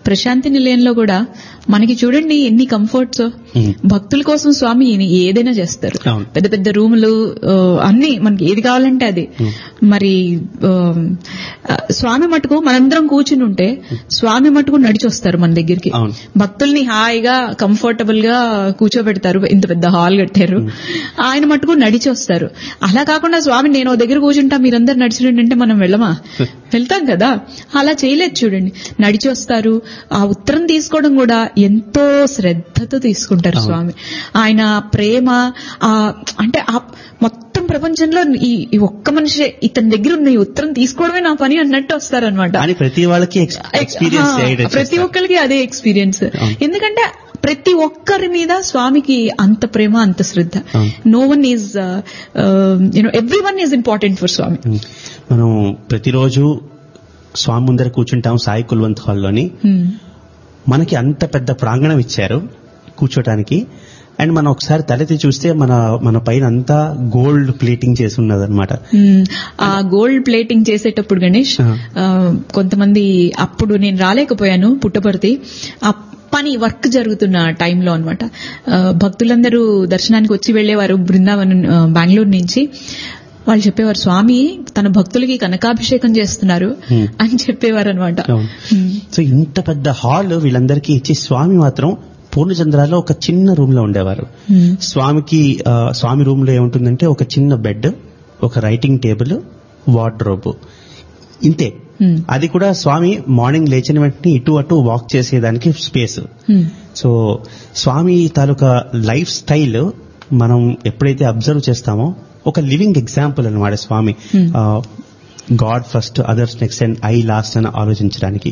ప్రశాంతి నిలయంలో కూడా మనకి చూడండి ఎన్ని కంఫర్ట్స్ భక్తుల కోసం స్వామి ఏదైనా చేస్తారు అవును. పెద్ద పెద్ద రూములు ఆ, అన్ని మనకి ఏది కావాలంటే అది మరి ఆ, ఆ, స్వామి మటుకు మనందరం కూర్చుని ఉంటే స్వామి మటుకు నడిచి వస్తారు మన దగ్గరికి అవును. భక్తుల్ని హాయిగా కంఫర్టబుల్ గా కూర్చోబెడతారు ఇంత పెద్ద హాల్ కట్టారు ఆయన మటుకు నడిచి వస్తారు అలా కాకుండా స్వామి నేను ఓ దగ్గర కూర్చుంటా మీరందరు నడిచిరండి అంటే మనం వెళ్ళమా వెళ్తాం కదా అలా చేయలేదు చూడండి నడిచి వస్తారు ఆ ఉత్తరం తీసుకోవడం కూడా ఎంతో శ్రద్ధతో తీసుకుంటారు స్వామి ఆయన ప్రేమ ఆ అంటే ఆ మొత్తం ప్రపంచంలో ఈ ఈ ఒక్క మనిషి ఇతని దగ్గర ఉన్న ఈ ఉత్తరం తీసుకోవడమే నా పని అన్నట్టు వస్తారనమాట కానీ ప్రతి వాళ్ళకి ఎక్స్పీరియన్స్ ఆ, ప్రతి ఒక్కరికి అదే ఎక్స్పీరియన్స్ ఎందుకంటే ప్రతి ఒక్కరి మీద స్వామికి అంత ప్రేమ అంత శ్రద్ధ no one is you know every one is important for Swami మనం ప్రతిరోజు స్వామి ముందర కూర్చుంటాం సాయి కుల్వంత్ హాల్లోని Hmm. మనకి అంత పెద్ద ప్రాంగణం ఇచ్చారు కూర్చోటానికి అండ్ మనం ఒకసారి తలెత్తి చూస్తే మన మన పైన అంతా గోల్డ్ ప్లేటింగ్ చేసి ఉన్నదన్నమాట మ్మ్. ఆ గోల్డ్ ప్లేటింగ్ చేసేటప్పుడు గణేష్ ఆ. ఆ, కొంతమంది అప్పుడు నేను రాలేకపోయాను పుట్టపర్తి ఆ పని వర్క్ జరుగుతున్న టైంలో అనమాట భక్తులందరూ దర్శనానికి వచ్చి వెళ్లేవారు బృందావనం ఆ, బెంగళూరు నుంచి వాళ్ళు చెప్పేవారు స్వామి తన భక్తులకి కనకాభిషేకం చేస్తున్నారు Hmm. అని చెప్పేవారు అనమాట అవును. సో ఇంత పెద్ద హాల్ వీళ్ళందరికీ ఇచ్చి స్వామి మాత్రం పూర్ణచంద్రాలో ఒక చిన్న రూమ్ లో ఉండేవారు స్వామికి ఆ, స్వామి రూమ్ లో ఏముంటుందంటే ఒక చిన్న బెడ్ ఒక రైటింగ్ టేబుల్ వార్డ్రోబ్ ఇంతే Hmm. అది కూడా స్వామి మార్నింగ్ లేచిన వెంటనే ఇటు అటు వాక్ చేసేదానికి స్పేస్ సో స్వామి తాలూకా లైఫ్ స్టైల్ మనం ఎప్పుడైతే అబ్జర్వ్ చేస్తామో ఒక లివింగ్ ఎగ్జాంపుల్ అన్నమాట Swami God first others next and I last అని ఆలోచించడానికి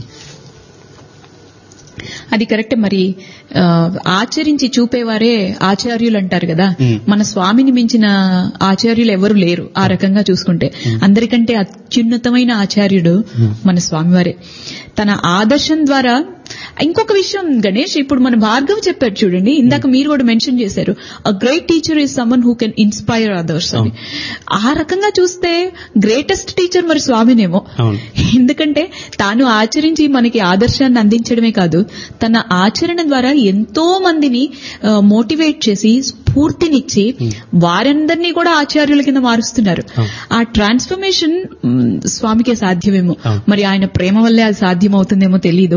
అది కరెక్ట్ మరి ఆ, ఆచరించి చూపేవారే ఆచార్యులు అంటారు కదా మ్మ్. మన స్వామిని మించిన ఆచార్యులు ఎవరు లేరు ఆ రకంగా చూసుకుంటే అందరికంటే అత్యున్నతమైన ఆచార్యుడు మన స్వామివారే తన ఆదర్శం ద్వారా ఇంకొక విషయం గణేష్ ఇప్పుడు మన భార్గవ్ చెప్పారు చూడండి ఇందాక మీరు కూడా మెన్షన్ చేశారు a great teacher is someone who can inspire others అని ఆ రకంగా చూస్తే గ్రేటెస్ట్ టీచర్ మరి స్వామినేమో అవును. ఎందుకంటే తాను ఆచరించి మనకి ఆదర్శాన్ని అందించడమే కాదు తన ఆచరణ ద్వారా ఎంతో మందిని మోటివేట్ చేసి స్ఫూర్తినిచ్చి వారందరినీ కూడా ఆచార్యుల కింద మారుస్తున్నారు ఆ ట్రాన్స్ఫర్మేషన్ స్వామికే సాధ్యమేమో అవును. మరి ఆయన ప్రేమ వల్లే అది సాధ్యమవుతుందేమో తెలీదు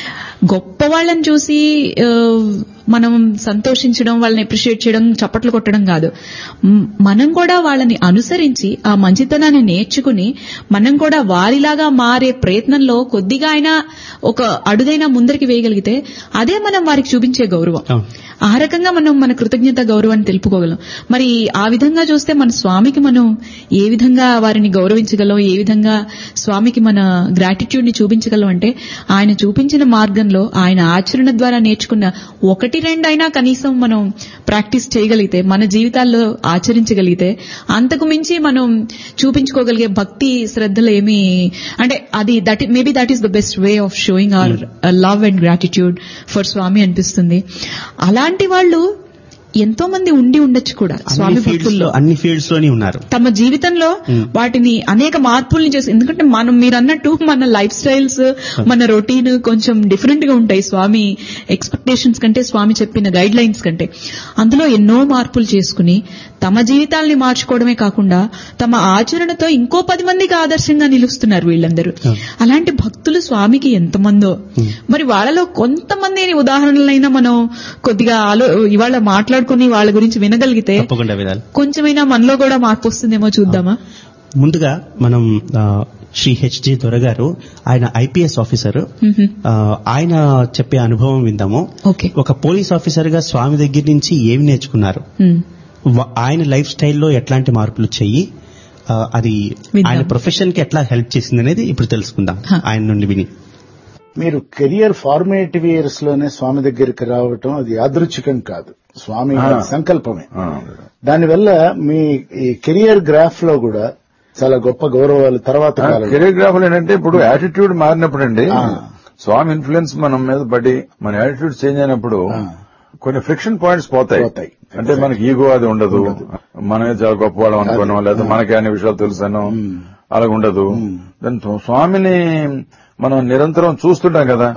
గొప్ప వాళ్ళని చూసి ఆ, మనం సంతోషించడం వాళ్ళని అప్రిషియేట్ చేయడం చప్పట్లు కొట్టడం కాదు మ్, మనం కూడా వాళ్ళని అనుసరించి ఆ మంచితనాన్ని నేర్చుకుని మనం కూడా వారిలాగా మారే ప్రయత్నంలో కొద్దిగా అయినా ఒక అడుగైనా ముందరికి వేయగలిగితే అదే మనం వారికి చూపించే గౌరవం అవును. ఆ రకంగా మనం మన కృతజ్ఞత గౌరవాన్ని తెలుపుకోగలం మరి ఆ విధంగా చూస్తే మన స్వామికి మనం ఏ విధంగా వారిని గౌరవించగలం ఏ విధంగా స్వామికి మన గ్రాటిట్యూడ్ ని చూపించగలం అంటే ఆయన చూపించిన మార్గంలో ఆయన ఆచరణ ద్వారా నేర్చుకున్న ఒకటి రెండైనా కనీసం మనం ప్రాక్టీస్ చేయగలిగితే మన జీవితాల్లో ఆచరించగలిగితే అంతకు మించి మనం చూపించుకోగలిగే భక్తి శ్రద్ధలు ఏమి అంటే అది that maybe that is the best way of showing our love and gratitude for Swami అనిపిస్తుంది అలాంటి వాళ్ళు ఎంతో మంది ఉండి ఉండొచ్చు కూడా స్వామి అన్ని ఫీల్డ్స్ భక్తుల్లో లో అన్ని ఫీల్డ్స్ లోనే ఉన్నారు తమ జీవితంలో వాటిని అనేక మార్పుల్ని చేసి ఎందుకంటే మనం మీరు అన్నట్టు మన లైఫ్ స్టైల్స్ మన రొటీన్ కొంచెం డిఫరెంట్ గా ఉంటాయి స్వామి ఎక్స్పెక్టేషన్స్ కంటే స్వామి చెప్పిన గైడ్ లైన్స్ కంటే అందులో ఎన్నో మార్పులు చేసుకుని తమ జీవితాల్ని మార్చుకోవడమే కాకుండా తమ ఆచరణతో ఇంకో పది మందికి ఆదర్శంగా నిలుస్తున్నారు వీళ్ళందరూ అలాంటి భక్తులు స్వామికి ఎంతమందో మరి వాళ్ళలో కొంతమంది ఉదాహరణలైనా మనం కొద్దిగా ఆలో ఇవాళ మాట్లాడుకుని వాళ్ళ గురించి వినగలిగితే తప్పకుండా విధాలు కొంచెమైనా మనలో కూడా మార్పు వస్తుందేమో చూద్దామా ముందుగా మనం ఆ, శ్రీ హెచ్జి దొరగారు ఆయన ఐపీఎస్ ఆఫీసర్ ఆ, ఆయన చెప్పే అనుభవం విందాము ఓకే ఒక పోలీస్ ఆఫీసర్ గా స్వామి దగ్గర నుంచి ఏమి నేర్చుకున్నారు ఉమ్. వ- ఆయన లైఫ్ స్టైల్లో ఎట్లాంటి మార్పులు చెయ్యి ఆ, అది విందాం. ఆయన ప్రొఫెషన్ కి ఎట్లా హెల్ప్ చేసింది అనేది ఇప్పుడు తెలుసుకుందాం హ. ఆయన నుండి విని మీరు కెరియర్ ఫార్మేటివ్ ఇయర్స్ లోనే స్వామి దగ్గరికి రావటం అది యాదృచ్ఛికం కాదు స్వామి గారి సంకల్పమే దానివల్ల మీ ఈ కెరియర్ గ్రాఫ్ లో కూడా చాలా గొప్ప గౌరవాలు తర్వాత కాలంలో కెలియోగ్రాఫర్ ఏంటంటే ఇప్పుడు యాటిట్యూడ్ మారినప్పుడు అండి ఆ. స్వామి ఇన్ఫ్లుయెన్స్ మనం మీద పడి మన యాటిట్యూడ్ చేంజ్ అయినప్పుడు ఆ. కొన్ని ఫ్రిక్షన్ పాయింట్స్ పోతాయి పోతాయి. అంటే మనకి ఈగో అది ఉండదు మనమే చాలా గొప్పవాళ్ళం అనుకున్నాం లేదా మనకి అన్ని విషయాలు తెలుసాను అలాగ ఉండదు దాని స్వామిని మనం నిరంతరం చూస్తుంటాం కదా